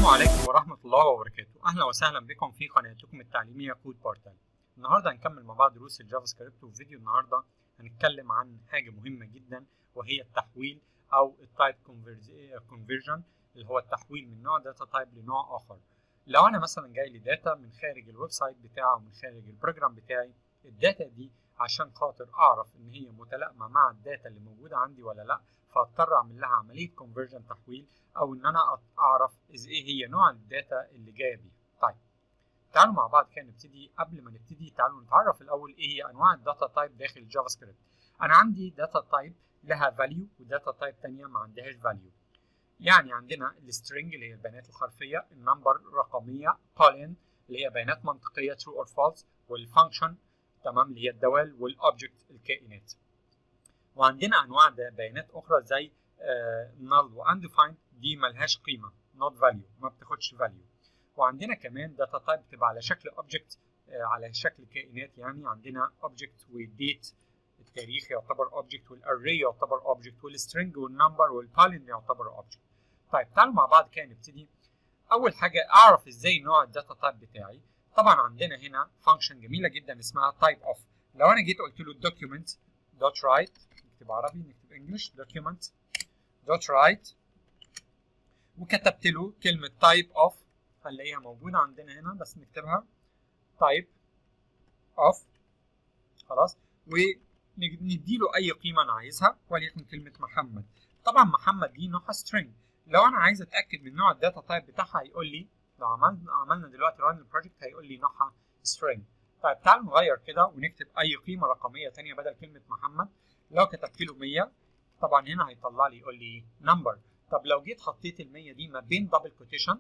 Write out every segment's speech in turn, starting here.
السلام عليكم ورحمة الله وبركاته أهلا وسهلا بكم في قناتكم التعليمية كود بورتال النهاردة هنكمل مع بعض دروس الجافا سكريبت وفي فيديو النهاردة هنتكلم عن حاجة مهمة جدا وهي التحويل أو التايب كونفرجن اللي هو التحويل من نوع داتا تايب لنوع آخر لو أنا مثلا جاي لي داتا من خارج الويب سايت بتاعي ومن خارج البروجرام بتاعي الداتا دي عشان خاطر أعرف إن هي متلائمة مع الداتا اللي موجودة عندي ولا لأ فاضطر أعمل لها عملية كونفرجن تحويل او ان انا اعرف اذا ايه هي نوع الداتا اللي جايه بيها طيب تعالوا مع بعض كده نبتدي قبل ما نبتدي تعالوا نتعرف الاول ايه هي انواع الداتا تايب داخل الجافا سكريبت انا عندي داتا تايب لها فاليو وداتا تايب ثانيه ما عندهاش فاليو يعني عندنا السترنج اللي هي البيانات الحرفيه النمبر رقميه بولين اللي هي بيانات منطقيه true or false والفانكشن تمام اللي هي الدوال والاوبجكت الكائنات وعندنا انواع بيانات اخرى زي null وانديفايند دي ملهاش قيمه not value ما بتاخدش value وعندنا كمان داتا تايب بتبقى على شكل object على شكل كائنات يعني عندنا object وديت التاريخ يعتبر object والاري يعتبر object والسترنج والنمبر والبالين يعتبر object طيب تعالوا مع بعض كده نبتدي اول حاجه اعرف ازاي نوع الداتا تايب بتاعي طبعا عندنا هنا فانكشن جميله جدا اسمها type of لو انا جيت قلت له document dot write نكتب عربي نكتب انجلش document dot write وكتبت له كلمة type of هنلاقيها موجودة عندنا هنا بس نكتبها type of خلاص وندي له أي قيمة أنا عايزها وليكن كلمة محمد طبعا محمد دي نوعها string لو أنا عايز أتأكد من نوع الداتا تايب بتاعها هيقول لي لو عملنا عملنا دلوقتي run البروجكت هيقول لي نوعها string طيب تعالوا نغير كده ونكتب أي قيمة رقمية تانية بدل كلمة محمد لو كتبت له 100 طبعا هنا هيطلع لي يقول لي نمبر طب لو جيت حطيت ال 100 دي ما بين دبل كوتيشن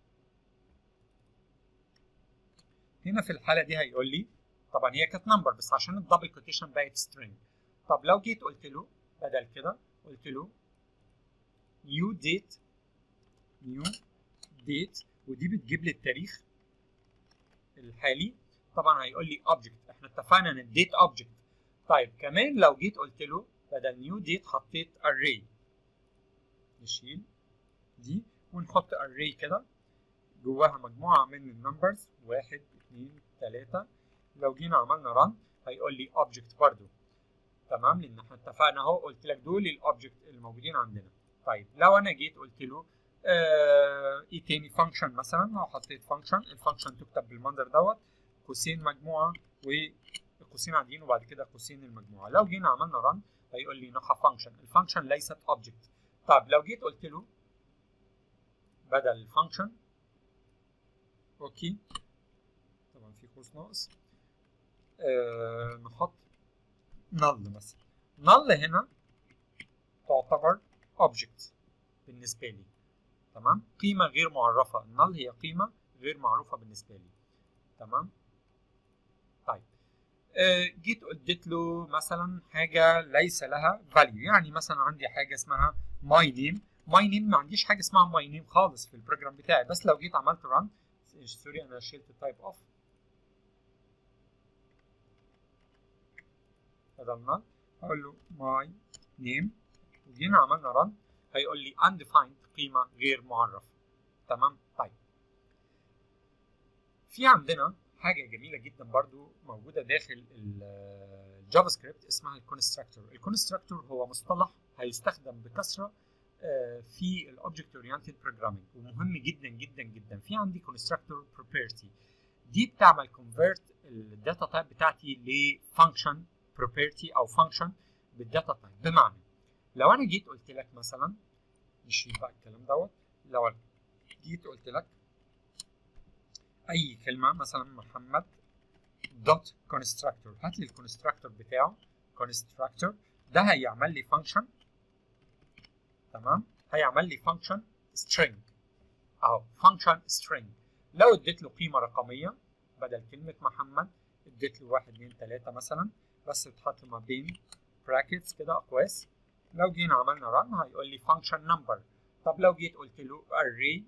هنا في الحاله دي هيقول لي طبعا هي كانت نمبر بس عشان الدبل كوتيشن بقت سترينج طب لو جيت قلت له بدل كده قلت له نيو ديت نيو ديت ودي بتجيب لي التاريخ الحالي طبعا هيقول لي اوبجكت احنا اتفقنا ان الديت اوبجكت طيب كمان لو جيت قلت له بدل نيو ديت حطيت array نشيل دي ونحط array كده جواها مجموعة من النمبرز واحد اتنين تلاتة لو جينا عملنا run هيقول لي object برضو تمام لأن احنا اتفقنا اهو قلت لك دول الأوبجكت الموجودين عندنا طيب لو أنا جيت قلت له آه ايه تاني function مثلا لو حطيت function الفانكشن تكتب بالمنظر دوت قوسين مجموعة وقوسين عاديين وبعد كده قوسين المجموعة لو جينا عملنا run هيقول لي نوعها فانكشن الفانكشن ليست اوبجكت طب لو جيت قلت له بدل الفانكشن اوكي طبعا في قوس ناقص آه نحط null مثلا null هنا تعتبر object بالنسبة لي تمام قيمة غير معرفة null هي قيمة غير معروفة بالنسبة لي تمام طيب جيت اديت له مثلا حاجه ليس لها فاليو يعني مثلا عندي حاجه اسمها ماي نيم ماي نيم ما عنديش حاجه اسمها ماي نيم خالص في البروجرام بتاعي بس لو جيت عملت ران سوري انا شلت تايب اوف بدل نال هقول له ماي نيم وجينا عملنا ران هيقول لي undefined قيمه غير معرفه تمام طيب في عندنا حاجه جميله جدا برضو موجوده داخل الجافا سكريبت اسمها الكونستراكتور الكونستراكتور هو مصطلح هيستخدم بكثره في الاوبجكت اورينتد بروجرامينج ومهم جدا جدا جدا في عندي كونستراكتور بروبرتي دي بتعمل كونفيرت الداتا تايب بتاعتي لفانكشن بروبرتي او فانكشن بالداتا تايب بمعنى لو انا جيت قلت لك مثلا نشيل بقى الكلام دوت لو جيت قلت لك اي كلمه مثلا محمد دوت كونستراكتور هات لي الكونستراكتور بتاعه كونستراكتور ده هيعمل لي فانكشن تمام هيعمل لي فانكشن string اهو فانكشن string لو اديت له قيمه رقميه بدل كلمه محمد اديت له 1 2 3 مثلا بس تحط ما بين براكتس كده اقواس لو جينا عملنا رن هيقول لي فانكشن نمبر طب لو جيت قلت له array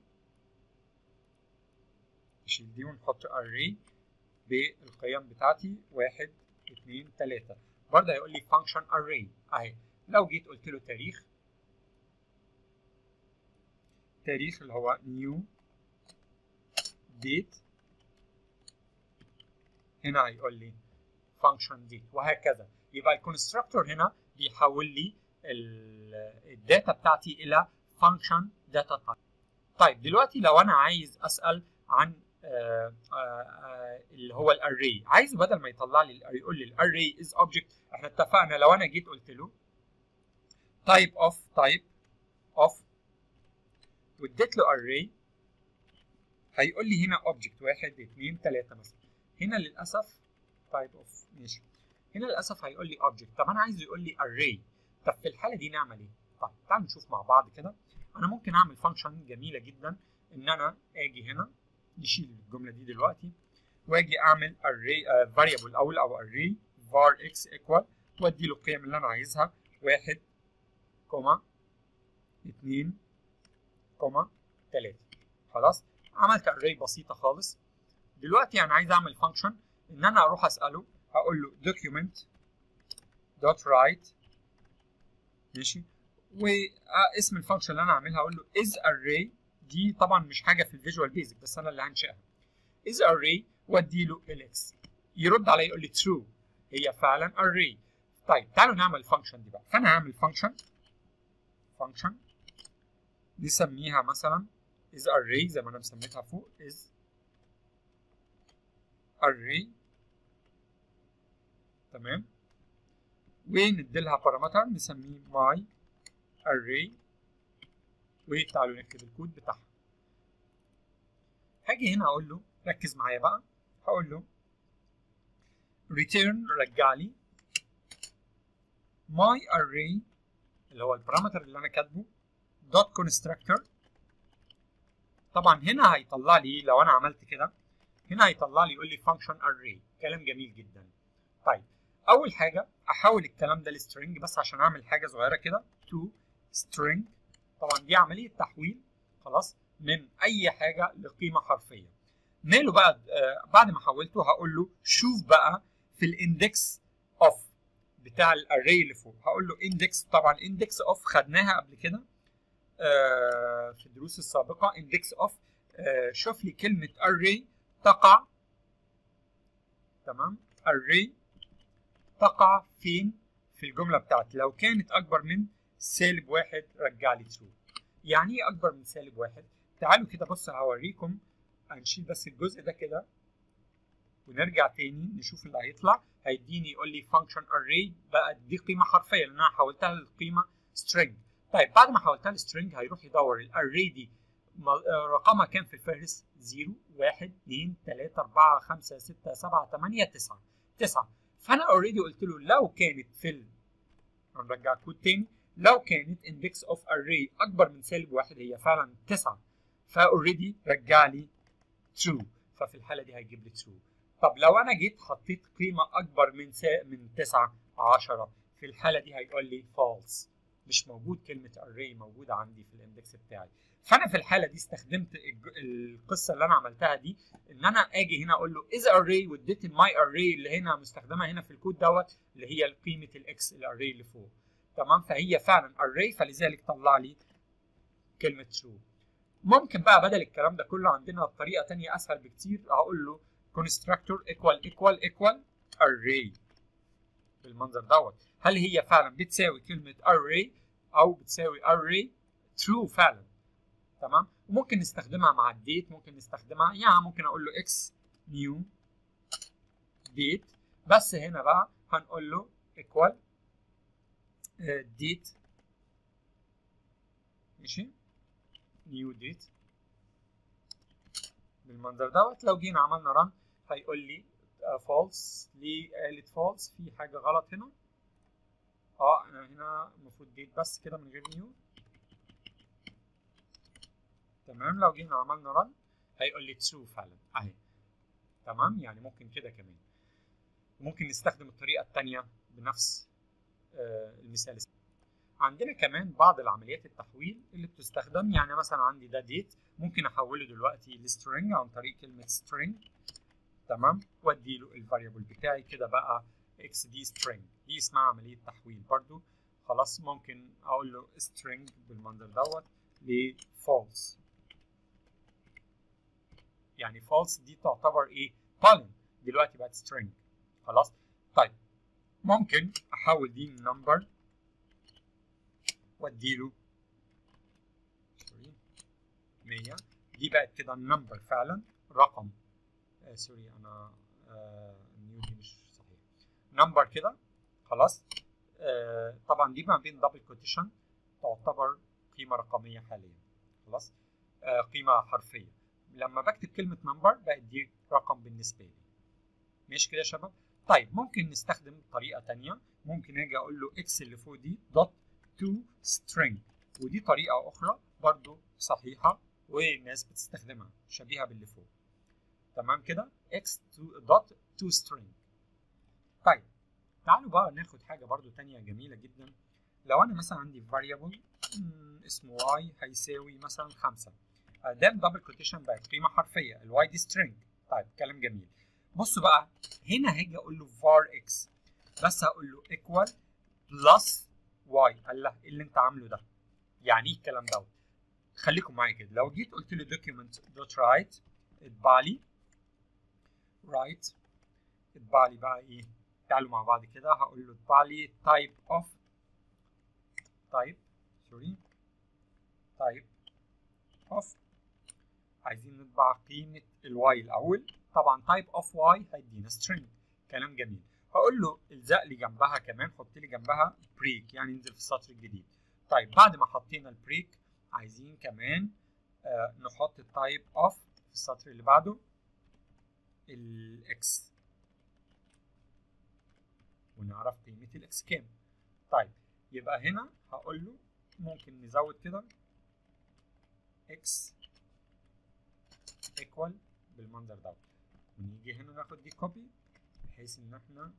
نشيل دي ونحط array بالقيم بتاعتي واحد اتنين تلاتة برضه هيقول لي function array اهي لو جيت قلت له تاريخ تاريخ اللي هو new date هنا هيقول لي function date وهكذا يبقى الكونستراكتور هنا بيحول لي الداتا بتاعتي الى function data type طيب دلوقتي لو انا عايز اسال عن آآ آآ اللي هو الاري عايز بدل ما يطلع لي يقول لي الاري از اوبجكت احنا اتفقنا لو انا جيت قلت له type of type of واديت له array هيقول لي هنا object واحد اثنين ثلاثة مثلا هنا للأسف type of ماشي هنا للأسف هيقول لي object طب أنا عايزه يقول لي array طب في الحالة دي نعمل إيه؟ طيب تعالوا نشوف مع بعض كده أنا ممكن أعمل فانكشن جميلة جدا إن أنا آجي هنا نشيل الجملة دي دلوقتي وآجي أعمل array uh, variable الأول أو array var x equal وأدي له القيم اللي أنا عايزها واحد كوما اتنين كوما تلاتة خلاص عملت اري بسيطه خالص دلوقتي انا عايز اعمل فانكشن ان انا اروح اساله هقول له document dot write ماشي واسم الفانكشن اللي انا هعملها اقول له is array دي طبعا مش حاجه في الفيجوال بيزك بس انا اللي هنشئها is array وادي له الاكس يرد عليا يقول لي true هي فعلا array طيب تعالوا نعمل الفانكشن دي بقى فانا هعمل فانكشن فانكشن نسميها مثلا is array زي ما انا مسميتها فوق is array تمام ونديلها بارامتر نسميه my array وتعالوا نكتب الكود بتاعها هاجي هنا اقول له ركز معايا بقى هقول له return رجع لي my array اللي هو البارامتر اللي انا كاتبه dot constructor طبعا هنا هيطلع لي لو انا عملت كده هنا هيطلع لي يقول لي function array كلام جميل جدا طيب اول حاجه احول الكلام ده لسترنج بس عشان اعمل حاجه صغيره كده to string طبعا دي عمليه تحويل خلاص من اي حاجه لقيمه حرفيه ماله بقى آه بعد ما حولته هقول له شوف بقى في الاندكس اوف بتاع الاري اللي فوق هقول له اندكس طبعا اندكس اوف خدناها قبل كده آه في الدروس السابقه اندكس اوف آه شوف لي كلمه array تقع تمام array تقع فين في الجمله بتاعتي لو كانت اكبر من سالب واحد رجع لي ترو يعني ايه اكبر من سالب واحد تعالوا كده بص هوريكم هنشيل بس الجزء ده كده ونرجع تاني نشوف اللي هيطلع هيديني يقول لي function array بقى دي قيمه حرفيه لان انا حولتها للقيمه string طيب بعد ما حولتها لسترنج هيروح يدور الاري دي رقمها كام في الفهرس 0 1 2 3 4 5 6 7 8 9 9 فانا اوريدي قلت له لو كانت في ال هنرجع كود تاني لو كانت index of array اكبر من سالب واحد هي فعلا 9 فاوريدي رجع لي true ففي الحاله دي هيجيب لي true طب لو انا جيت حطيت قيمه اكبر من سا... من 9 10 في الحاله دي هيقول لي false مش موجود كلمه array موجوده عندي في الاندكس بتاعي فانا في الحاله دي استخدمت القصه اللي انا عملتها دي ان انا اجي هنا اقول له is array واديت الماي array اللي هنا مستخدمه هنا في الكود دوت اللي هي قيمه الاكس الاري اللي فوق تمام فهي فعلا array فلذلك طلع لي كلمه true ممكن بقى بدل الكلام ده كله عندنا طريقه ثانيه اسهل بكتير هقول له constructor equal equal equal array بالمنظر دوت هل هي فعلا بتساوي كلمه array او بتساوي array true فعلا تمام وممكن نستخدمها مع الديت ممكن نستخدمها يعني ممكن اقول له x new date بس هنا بقى هنقول له equal uh, date ماشي new date بالمنظر دوت لو جينا عملنا run هيقول لي uh, false ليه قالت false في حاجه غلط هنا اه انا هنا المفروض ديت بس كده من غير نيو تمام لو جينا عملنا رن هيقول لي ترو فعلا اهي تمام يعني ممكن كده كمان ممكن نستخدم الطريقه الثانيه بنفس آه المثال عندنا كمان بعض العمليات التحويل اللي بتستخدم يعني مثلا عندي ده ديت ممكن احوله دلوقتي لسترينج عن طريق كلمه string تمام وادي له الفاريبل بتاعي كده بقى اكس دي string دي اسمها عمليه تحويل برضو خلاص ممكن اقول له string بالمنظر دوت ل false يعني false دي تعتبر ايه pollen دلوقتي بقت string خلاص طيب ممكن احول دي من number واديله 100 دي بقت كده number فعلا رقم آه سوري انا آه نيو دي مش صحيح number كده خلاص آه طبعا دي ما بين دبل كوتيشن تعتبر قيمه رقميه حاليا خلاص آه قيمه حرفيه لما بكتب كلمه نمبر بقت دي رقم بالنسبه لي ماشي كده يا شباب طيب ممكن نستخدم طريقه ثانيه ممكن اجي اقول له اكس اللي فوق دي دوت تو سترينج ودي طريقه اخرى برضو صحيحه والناس بتستخدمها شبيهه باللي فوق تمام كده x دوت تو string طيب تعالوا بقى ناخد حاجه برضو تانية جميله جدا لو انا مثلا عندي variable اسمه y هيساوي مثلا 5 ده دبل كوتيشن بقت قيمه حرفيه الواي دي string طيب كلام جميل بصوا بقى هنا هاجي اقول له var x بس هقول له equal plus y الله ايه اللي انت عامله ده يعني ايه الكلام دوت خليكم معايا كده لو جيت قلت له document dot write اتبع لي write اتبع لي بقى ايه تعالوا مع بعض كده هقول له اتبع لي type of type سوري type of عايزين نطبع قيمة الواي الأول طبعا type of y هيدينا string كلام جميل هقول له الزق لي جنبها كمان حط لي جنبها بريك يعني ننزل في السطر الجديد طيب بعد ما حطينا البريك عايزين كمان آه نحط التايب اوف في السطر اللي بعده الاكس ونعرف قيمة الاكس كام طيب يبقى هنا هقول له ممكن نزود كده اكس ايكوال بالمنظر دوت ونيجي هنا ناخد دي كوبي بحيث ان احنا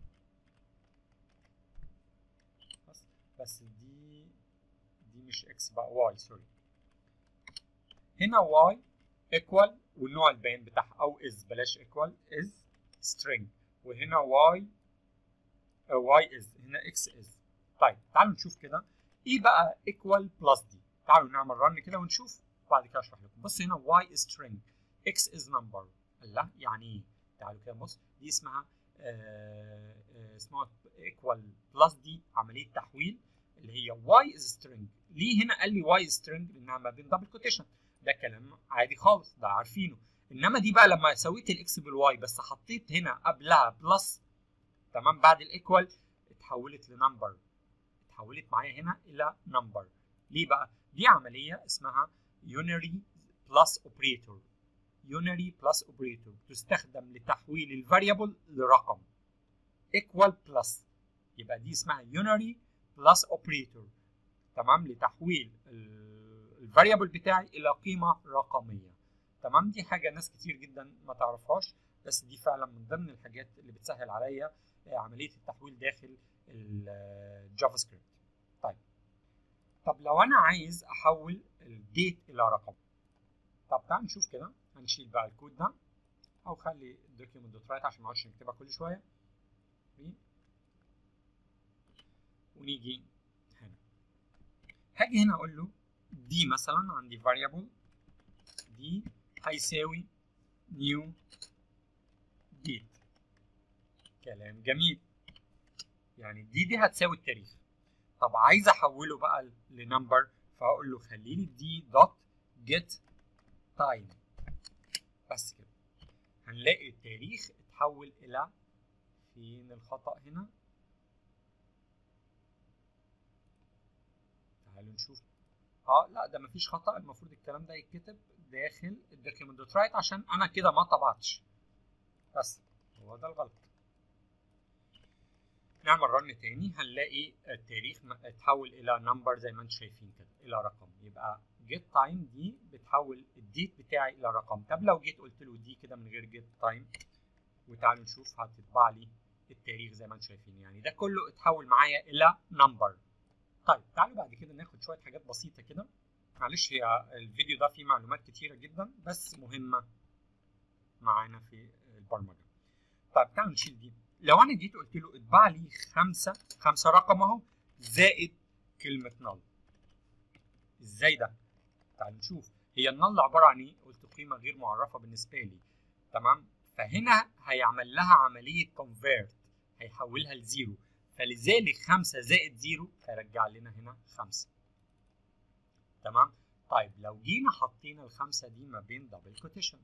بس بس دي دي مش اكس بقى واي سوري هنا واي ايكوال والنوع البيان بتاعها او از بلاش ايكوال از string وهنا واي واي از هنا اكس از طيب تعالوا نشوف كده ايه بقى ايكوال بلس دي تعالوا نعمل رن كده ونشوف بعد كده اشرح لكم بص هنا واي از string اكس از نمبر الله يعني ايه تعالوا كده بص دي اسمها آه آه اسمها ايكوال بلس دي عمليه تحويل اللي هي واي از string ليه هنا قال لي واي از string لانها ما بين دبل كوتيشن ده كلام عادي خالص ده عارفينه انما دي بقى لما سويت الاكس بالواي بس حطيت هنا قبلها بلس تمام بعد الايكوال اتحولت لنمبر اتحولت معايا هنا الى نمبر ليه بقى دي عمليه اسمها unary plus operator unary plus operator تستخدم لتحويل الفاريبل لرقم equal plus يبقى دي اسمها unary plus operator تمام لتحويل الفاريبل بتاعي الى قيمه رقميه تمام دي حاجه ناس كتير جدا ما تعرفهاش بس دي فعلا من ضمن الحاجات اللي بتسهل عليا عمليه التحويل داخل الجافا سكريبت طيب طب لو انا عايز احول الديت الى رقم طب تعال نشوف كده هنشيل بقى الكود ده او خلي الدوكيومنت دوت رايت عشان ما نقعدش نكتبها كل شويه ونيجي هنا هاجي هنا اقول له دي مثلا عندي variable دي هيساوي new date كلام جميل يعني دي دي هتساوي التاريخ طب عايز احوله بقى لنمبر فهقول له خلي لي دي دوت جيت تايم بس كده هنلاقي التاريخ اتحول الى فين الخطأ هنا تعالوا نشوف اه لا ده مفيش خطأ المفروض الكلام ده يتكتب داخل الدوكيومنت دوت رايت عشان انا كده ما طبعتش بس هو ده الغلط نعمل رن تاني هنلاقي التاريخ اتحول الى نمبر زي ما انتم شايفين كده الى رقم يبقى جيت تايم دي بتحول الديت بتاعي الى رقم طب لو جيت قلت له دي كده من غير جيت تايم وتعالوا نشوف هتطبع لي التاريخ زي ما انتم شايفين يعني ده كله اتحول معايا الى نمبر طيب تعالوا بعد كده ناخد شويه حاجات بسيطه كده معلش هي الفيديو ده فيه معلومات كتيره جدا بس مهمه معانا في البرمجه طيب تعالوا نشيل دي لو انا جيت قلت له اطبع لي خمسه خمسه رقم اهو زائد كلمه نل ازاي ده تعالوا نشوف هي النل عباره عن ايه قلت قيمه غير معرفه بالنسبه لي تمام فهنا هيعمل لها عمليه كونفيرت هيحولها لزيرو فلذلك 5 زائد زيرو هيرجع لنا هنا 5 تمام طيب لو جينا حطينا الخمسه دي ما بين دبل كوتيشن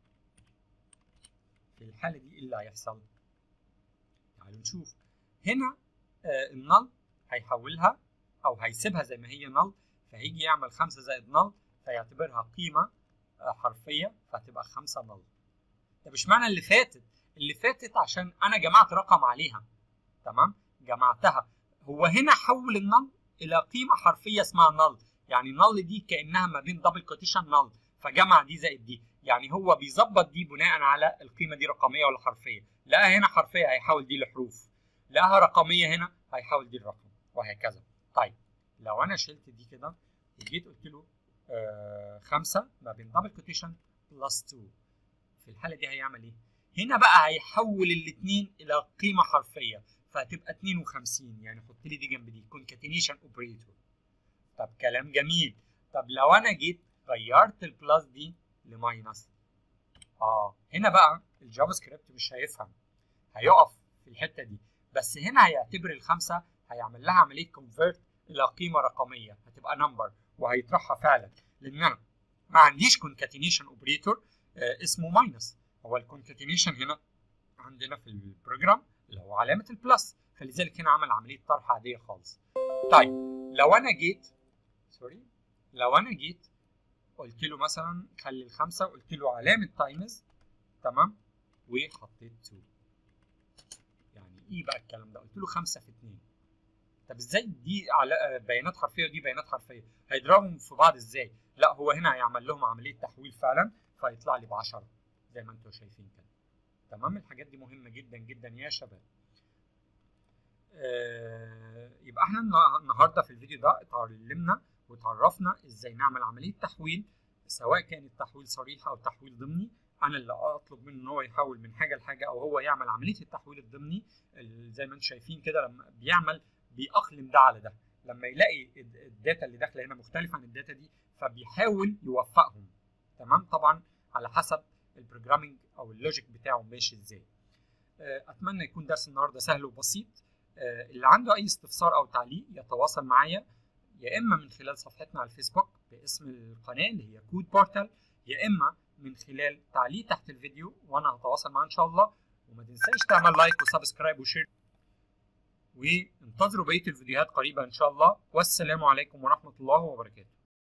في الحاله دي ايه اللي هيحصل تعالوا نشوف هنا آه النل هيحولها او هيسيبها زي ما هي نل فهيجي يعمل 5 زائد نل فيعتبرها قيمه آه حرفيه فهتبقى 5 نل طب اشمعنى اللي فاتت اللي فاتت عشان انا جمعت رقم عليها تمام جمعتها هو هنا حول النل الى قيمه حرفيه اسمها نل يعني نل دي كانها ما بين دبل كوتيشن نل فجمع دي زائد دي يعني هو بيظبط دي بناء على القيمه دي رقميه ولا حرفيه لقاها هنا حرفيه هيحول دي لحروف لقاها رقميه هنا هيحول دي الرقم وهكذا طيب لو انا شلت دي كده وجيت قلت له آه خمسة ما بين دبل كوتيشن بلس 2 في الحاله دي هيعمل ايه هنا بقى هيحول الاثنين الى قيمه حرفيه فهتبقى 52 يعني حط لي دي جنب دي كونكاتينيشن اوبريتور طب كلام جميل طب لو انا جيت غيرت البلس دي لماينس اه هنا بقى الجافا سكريبت مش هيفهم هيقف في الحته دي بس هنا هيعتبر الخمسه هيعمل لها عمليه كونفيرت الى قيمه رقميه هتبقى نمبر وهيطرحها فعلا لان انا ما عنديش كونكاتينيشن اوبريتور آه اسمه ماينس هو الكونكاتينيشن هنا عندنا في البروجرام اللي هو علامه البلس فلذلك هنا عمل عمليه طرح عاديه خالص طيب لو انا جيت سوري لو انا جيت قلت له مثلا خلي الخمسه وقلت له علامه تايمز تمام وحطيت 2 يعني ايه بقى الكلام ده قلت له 5 في 2 طب ازاي دي على بيانات حرفيه ودي بيانات حرفيه هيضربهم في بعض ازاي لا هو هنا هيعمل لهم عمليه تحويل فعلا فيطلع لي ب 10 زي ما انتم شايفين كده تمام الحاجات دي مهمه جدا جدا يا شباب آه يبقى احنا النهارده في الفيديو ده اتعلمنا وتعرفنا ازاي نعمل عمليه تحويل سواء كان التحويل صريح او تحويل ضمني انا اللي اطلب منه ان هو يحول من حاجه لحاجه او هو يعمل عمليه التحويل الضمني زي ما انتم شايفين كده لما بيعمل بيأقلم ده على ده لما يلاقي الداتا اللي داخله هنا مختلفه عن الداتا دي فبيحاول يوفقهم تمام طبعا على حسب البروجرامينج او اللوجيك بتاعه ماشي ازاي اتمنى يكون درس النهارده سهل وبسيط اللي عنده اي استفسار او تعليق يتواصل معايا يا اما من خلال صفحتنا على الفيسبوك باسم القناه اللي هي كود بورتال يا اما من خلال تعليق تحت الفيديو وانا هتواصل معاه ان شاء الله وما تنساش تعمل لايك وسبسكرايب وشير وانتظروا بقيه الفيديوهات قريبا ان شاء الله والسلام عليكم ورحمه الله وبركاته